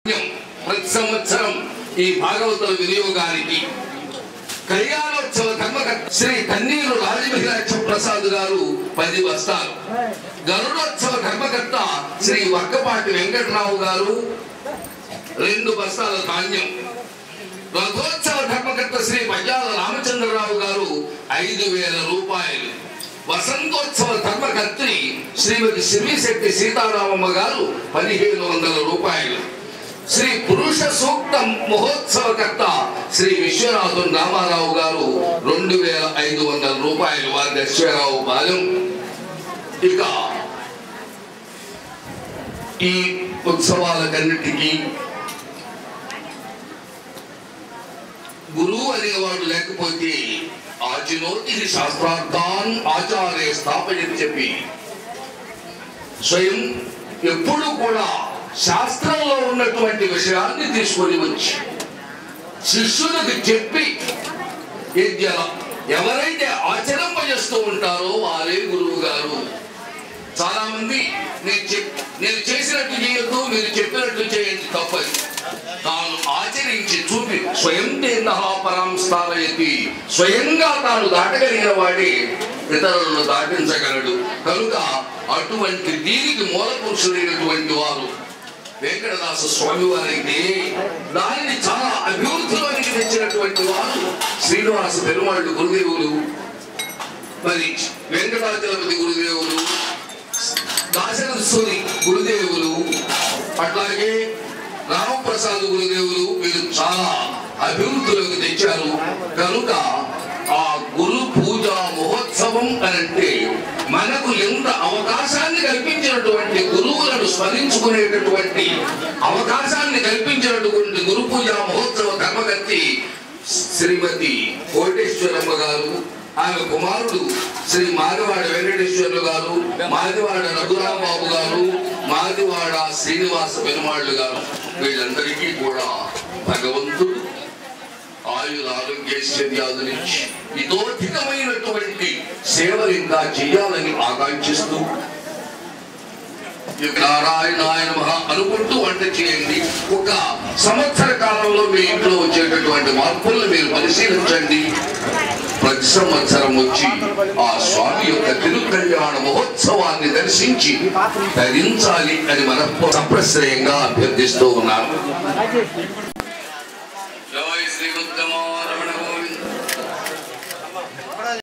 ప్రతి సంవత్సరం ఈ భాగవతుల వినియోగానికి కళ్యాణోత్సవ ధర్మకర్త శ్రీ కన్నీరు రాజమహిళాక్ష ప్రసాద్ గారు పది బస్తాలు గరుడోత్సవ ధర్మకర్త శ్రీ వక్కపాటి వెంకటరావు గారు రెండు బస్తాల ధాన్యం రథోత్సవ ధర్మకర్త శ్రీ పయ్యాల రామచంద్రరావు గారు ఐదు వేల రూపాయలు వసంతోత్సవ ధర్మకర్త్రి శ్రీమతి శివిశెట్టి సీతారామమ్మ గారు పదిహేను వందల రూపాయలు శ్రీ పురుష సూక్త మహోత్సవకర్త శ్రీ విశ్వనాథం రామారావు గారు రెండు వేల ఐదు వందల రూపాయలు వారి దశ్వరావు బాలెం ఇక ఈ ఉత్సవాలకన్నిటికీ గురువు అనేవాడు లేకపోతే ఆచినోతి శాస్త్రార్థాన్ ఆచార్య స్థాపయని చెప్పి స్వయం ఎప్పుడు కూడా శాస్త్రంలో ఉన్నటువంటి విషయాన్ని తీసుకొని వచ్చి శిష్యులకు చెప్పి విద్య ఎవరైతే ఆచరింపజేస్తూ ఉంటారో వారే గురువు గారు చాలా మంది నేను చెప్ నేను చేసినట్టు చేయొద్దు మీరు చెప్పినట్టు చేయండి తప్పది తాను ఆచరించి చూపి స్వయం పరం స్థాపయతి స్వయంగా తాను దాటగలిగిన వాడే ఇతరులను దాటించగలడు కనుక అటువంటి దీనికి మూల పురుషుడైనటువంటి వారు వెంకటదాస స్వామి వారైతే దానిని చాలా అభివృద్ధిలోనికి తెచ్చినటువంటి వారు శ్రీనివాస పెరుమాళ్ళు గురుదేవులు మరి వెంకటాచలపతి గురుదేవులు దాశరథుని గురుదేవులు అట్లాగే రామప్రసాద్ గురుదేవులు వీరు చాలా అభివృద్ధిలోకి తెచ్చారు కనుక ఆ గురు పూజ మహోత్సవం అనంటే మనకు ఎంత అవకాశాన్ని కల్పించినటువంటి గురువులను స్మరించుకునేటటువంటి అవకాశాన్ని కల్పించినటువంటి గురు పూజ మహోత్సవ కర్మకర్తి శ్రీమతి కోటేశ్వరమ్మ గారు ఆమె కుమారుడు శ్రీ మాదివాడ వెంకటేశ్వర్లు గారు మాదివాడ రఘురాంబాబు గారు మాదివాడ శ్రీనివాస పెరుమాళ్ళు గారు వీళ్ళందరికీ కూడా భగవంతుడు ఆయుర ఆరోగ్యైశ్వర్యాదునిచ్చి ఇతోధికమైనటువంటి సేవలు ఇంకా చేయాలని ఆకాంక్షిస్తూ ఈ నారాయణాయ నమః అనుకుంటూ వంట చేయండి ఒక సంవత్సర కాలంలో మీ ఇంట్లో వచ్చేటటువంటి మార్పులను మీరు పరిశీలించండి ప్రతి సంవత్సరం వచ్చి ఆ స్వామి యొక్క తిరుకళ్యాణ మహోత్సవాన్ని దర్శించి ధరించాలి అని మన సప్రశ్రయంగా అభ్యర్థిస్తూ ఉన్నారు